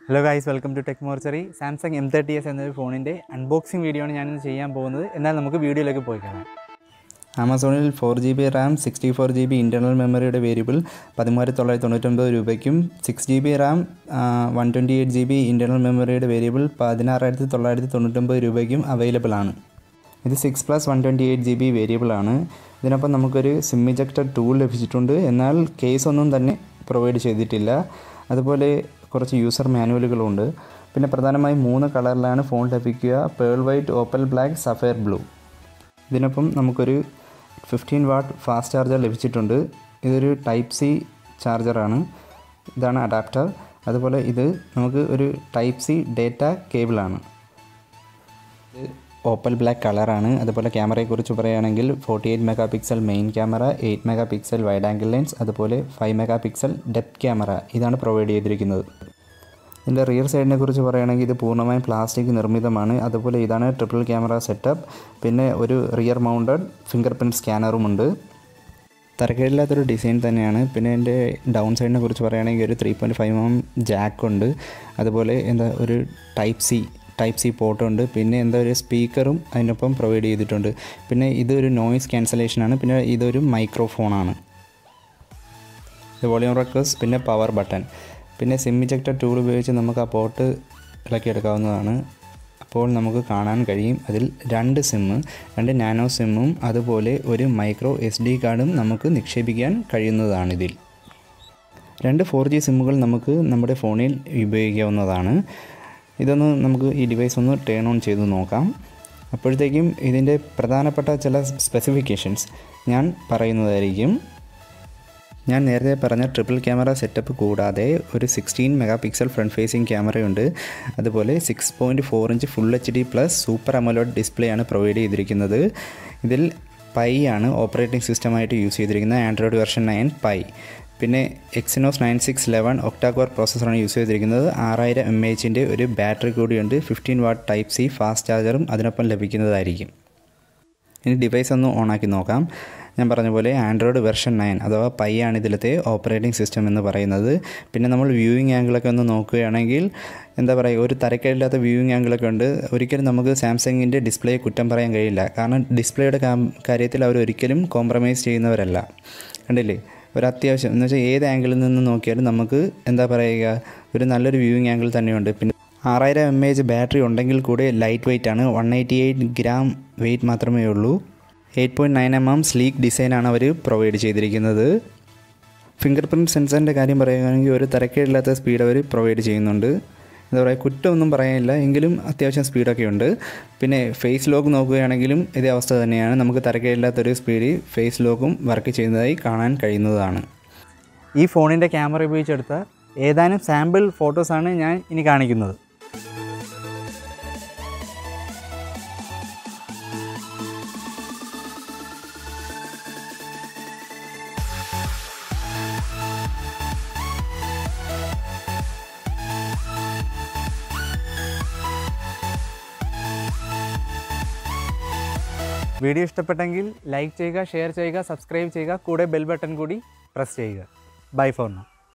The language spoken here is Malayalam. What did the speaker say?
hello guys welcome to tech mortuary Samsung M thirty S എന്നൊരു ഫോണിൻ്റെ അൺബോക്സിംഗ് വീഡിയോ ആണ് ഞാനിന്ന് ചെയ്യാൻ പോകുന്നത് എന്നാൽ നമുക്ക് വീഡിയോയിലേക്ക് പോയി കാണാം ആമസോണിൽ four G B RAM sixty four G B internal മെമ്മറിയുടെ വേരിയബിൾ പതിമൂവായിരത്തി തൊള്ളായിരത്തി തൊണ്ണൂറ്റൊമ്പത് രൂപയ്ക്കും six G B RAM one twenty eight G B internal മെമ്മറിയുടെ വേരിയബിൾ പതിനാറായിരത്തി തൊള്ളായിരത്തി തൊണ്ണൂറ്റൊമ്പത് രൂപയ്ക്കും അവൈലബിൾ ആണ് ഇത് six plus one twenty eight G B variable ആണ് ഇതിനൊപ്പം നമുക്കൊരു സിം ഇജക്ടർ ടൂൾ ലഭിച്ചിട്ടുണ്ട് എന്നാൽ കേസ് ഒന്നും തന്നെ പ്രൊവൈഡ് ചെയ്തിട്ടില്ല അതുപോലെ കുറച്ച് യൂസർ മാനുവലുകളുണ്ട് പിന്നെ പ്രധാനമായും മൂന്ന് കളറിലാണ് ഫോൺ ലഭിക്കുക pearl white opal black sapphire blue ഇതിനൊപ്പം നമുക്കൊരു ഫിഫ്റ്റീൻ വാട്ട് ഫാസ്റ്റ് ചാർജർ ലഭിച്ചിട്ടുണ്ട് ഇതൊരു ടൈപ്പ് സി ചാർജറാണ് ഇതാണ് അഡാപ്റ്റർ അതുപോലെ ഇത് നമുക്ക് ഒരു ടൈപ്പ് സി ഡേറ്റ കേബിളാണ് ഇത് ഓപ്പൽ ബ്ലാക്ക് കളറാണ് അതുപോലെ ക്യാമറയെക്കുറിച്ച് പറയുകയാണെങ്കിൽ forty eight mega pixel main camera eight mega pixel wide angle lens അതുപോലെ five mega pixel depth camera ഇതാണ് പ്രൊവൈഡ് ചെയ്തിരിക്കുന്നത് ഇതിൻ്റെ റിയർ സൈഡിനെ കുറിച്ച് പറയുകയാണെങ്കിൽ ഇത് പൂർണ്ണമായും പ്ലാസ്റ്റിക് നിർമ്മിതമാണ് അതുപോലെ ഇതാണ് ട്രിപ്പിൾ ക്യാമറ സെറ്റപ്പ് പിന്നെ ഒരു റിയർ മൗണ്ടഡ് ഫിംഗർ പ്രിൻറ്റ് സ്കാനറുമുണ്ട് തരക്കേടില്ലാത്തൊരു ഡിസൈൻ തന്നെയാണ് പിന്നെ എൻ്റെ ഡൗൺ സൈഡിനെ കുറിച്ച് പറയുകയാണെങ്കിൽ ഒരു ത്രീ പോയിൻറ്റ് ഫൈവ് എം ജാക്കുണ്ട് അതുപോലെ എന്താ ഒരു ടൈപ്പ് സി ടൈപ്പ് സി പോർട്ടുണ്ട് പിന്നെ എന്താ ഒരു സ്പീക്കറും അതിനൊപ്പം പ്രൊവൈഡ് ചെയ്തിട്ടുണ്ട് പിന്നെ ഇതൊരു നോയിസ് ക്യാൻസലേഷനാണ് പിന്നെ ഇതൊരു മൈക്രോഫോണാണ് ഇത് വോളിയം റെക്വസ് പിന്നെ പവർ ബട്ടൺ പിന്നെ സിം ഇജക്ടർ ടൂൾ ഉപയോഗിച്ച് നമുക്ക് ആ പോർട്ട് ഇളക്കിയെടുക്കാവുന്നതാണ് അപ്പോൾ നമുക്ക് കാണാൻ കഴിയും അതിൽ രണ്ട് സിമ്മ് രണ്ട് നാനോ സിമ്മും അതുപോലെ ഒരു മൈക്രോ എസ് ഡി കാർഡും നമുക്ക് നിക്ഷേപിക്കാൻ കഴിയുന്നതാണിതിൽ രണ്ട് ഫോർ ജി സിമ്മുകൾ നമുക്ക് നമ്മുടെ ഫോണിൽ ഉപയോഗിക്കാവുന്നതാണ് ഇതൊന്ന് നമുക്ക് ഈ ഡിവൈസ് ഒന്ന് ടേൺ ഓൺ ചെയ്ത് നോക്കാം അപ്പോഴത്തേക്കും ഇതിൻ്റെ പ്രധാനപ്പെട്ട ചില സ്പെസിഫിക്കേഷൻസ് ഞാൻ പറയുന്നതായിരിക്കും ഞാൻ നേരത്തെ പറഞ്ഞ ട്രിപ്പിൾ ക്യാമറ സെറ്റപ്പ് കൂടാതെ ഒരു sixteen mega pixel front facing ക്യാമറയുണ്ട് അതുപോലെ six point four inch full H D plus super AMOLED display ആണ് പ്രൊവൈഡ് ചെയ്തിരിക്കുന്നത് ഇതിൽ പൈ ആണ് ഓപ്പറേറ്റിംഗ് സിസ്റ്റമായിട്ട് യൂസ് ചെയ്തിരിക്കുന്നത് ആൻഡ്രോയിഡ് വെർഷൻ നയൻ പൈ പിന്നെ Exynos nine six eleven octacore പ്രോസസ്സറാണ് യൂസ് ചെയ്തിരിക്കുന്നത് ആറായിരം എം എച്ചിൻ്റെ ഒരു ബാറ്ററി കൂടിയുണ്ട് fifteen watt type C fast ചാർജറും അതിനൊപ്പം ലഭിക്കുന്നതായിരിക്കും ഇനി ഡിവൈസ് ഒന്ന് ഓണാക്കി നോക്കാം ഞാൻ പറഞ്ഞ പോലെ ആൻഡ്രോയിഡ് വെർഷൻ നയൻ അഥവാ പൈ ആണ് ഇതിലത്തെ ഓപ്പറേറ്റിംഗ് സിസ്റ്റം എന്ന് പറയുന്നത് പിന്നെ നമ്മൾ വ്യൂയിങ് ആംഗിളൊക്കെ ഒന്ന് നോക്കുകയാണെങ്കിൽ എന്താ പറയുക ഒരു തരക്കേടില്ലാത്ത വ്യൂയിങ് ആംഗിളൊക്കെ ഉണ്ട് ഒരിക്കലും നമുക്ക് സാംസങ്ങിൻ്റെ ഡിസ്പ്ലേ കുറ്റം പറയാൻ കഴിയില്ല കാരണം ഡിസ്പ്ലേയുടെ കാര്യത്തിൽ അവർ ഒരിക്കലും കോംപ്രമൈസ് ചെയ്യുന്നവരല്ല കണ്ടില്ലേ ഒരു അത്യാവശ്യം എന്ന് വെച്ചാൽ ഏത് ആംഗിളിൽ നിന്ന് നോക്കിയാലും നമുക്ക് എന്താ പറയുക ഒരു നല്ലൊരു വ്യൂയിങ് ആംഗിൾ തന്നെയുണ്ട് പിന്നെ ആറായിരം എം എച്ച് ബാറ്ററി ഉണ്ടെങ്കിൽ കൂടി ലൈറ്റ് വെയിറ്റ് ആണ് one eighty eight gram weight മാത്രമേ ഉള്ളൂ eight point nine M M sleek ഡിസൈനാണ് അവർ പ്രൊവൈഡ് ചെയ്തിരിക്കുന്നത് ഫിംഗർ പ്രിൻറ്റ് സെൻസറിൻ്റെ കാര്യം പറയുകയാണെങ്കിൽ ഒരു തരക്കേടില്ലാത്ത സ്പീഡ് അവർ പ്രൊവൈഡ് ചെയ്യുന്നുണ്ട് എന്താ പറയുക കുറ്റമൊന്നും പറയാനില്ല എങ്കിലും അത്യാവശ്യം സ്പീഡൊക്കെ ഉണ്ട് പിന്നെ ഫേസ് ലോക്ക് നോക്കുകയാണെങ്കിലും ഇതേ അവസ്ഥ തന്നെയാണ് നമുക്ക് തരക്കേടില്ലാത്തൊരു സ്പീഡിൽ ഫേസ് ലോക്കും വർക്ക് ചെയ്യുന്നതായി കാണാൻ കഴിയുന്നതാണ് ഈ ഫോണിൻ്റെ ക്യാമറ ഉപയോഗിച്ചെടുത്ത ഏതാനും സാമ്പിൾ ഫോട്ടോസാണ് ഞാൻ ഇനി കാണിക്കുന്നത് വീഡിയോ ഇഷ്ടപ്പെട്ടെങ്കിൽ ലൈക്ക് ചെയ്യുക ഷെയർ ചെയ്യുക സബ്സ്ക്രൈബ് ചെയ്യുക കൂടെ ബെൽ ബട്ടൺ കൂടി പ്രസ് ചെയ്യുക ബൈ ഫോർ നോ